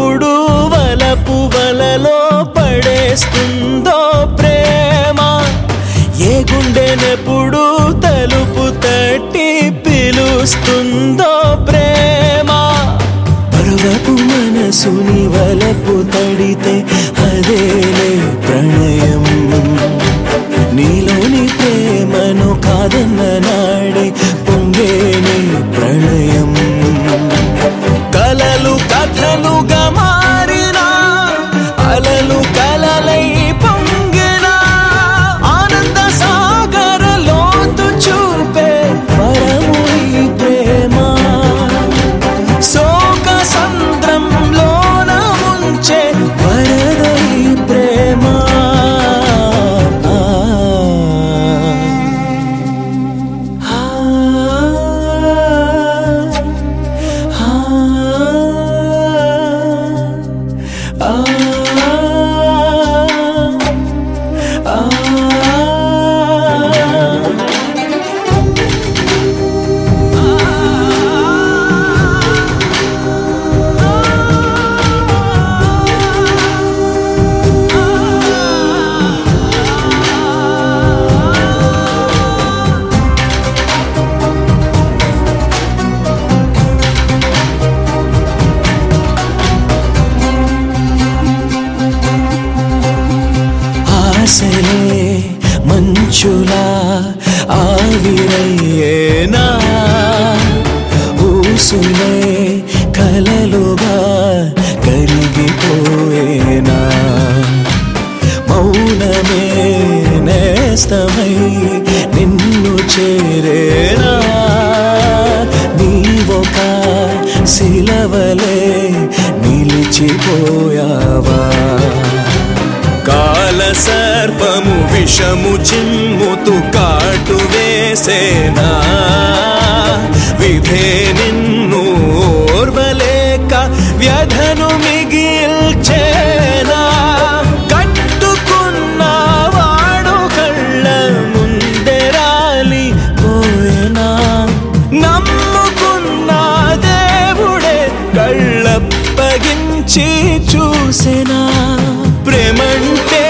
ఎప్పుడు వలపు వలలో పడేస్తుందో ప్రేమ ఏ గుండెనెప్పుడు తలుపు తట్టి పిలుస్తుందో ప్రేమ పరువపు మనసుని వలపు తడితే అదేలే ప్రణయం నీలోని ప్రేమను కాదన్న నాడే పొంగేనే ప్రళయం కలలు కథలుగా మారినా అలలు కలలై పొంగిన ఆనంద సాగర లోతు చూపే వరము ఈ ప్రేమ శోక సంద్రంలోన ముంచే వరదై ప్రేమ ఆశలే మంచులా ఆవిరయ్యేనా ఊసులే కలలుగా కరిగిపోయేనా మౌనమే నేస్తమై నిన్ను చేరేనా నీవొక శిలవలే నిలిచిపోయావా కాల సర్పము విషము చిమ్ముతు కాటు వేసేనా విధే నిన్ను ఓర్వలేక వ్యధను మిగిల్చేనా కట్టుకున్న వాడు కళ్ళ ముందే రాలి పోయేనా నమ్ముకున్న దేవుడే కళ్ళప్పగించి చూసినా ప్రేమంటే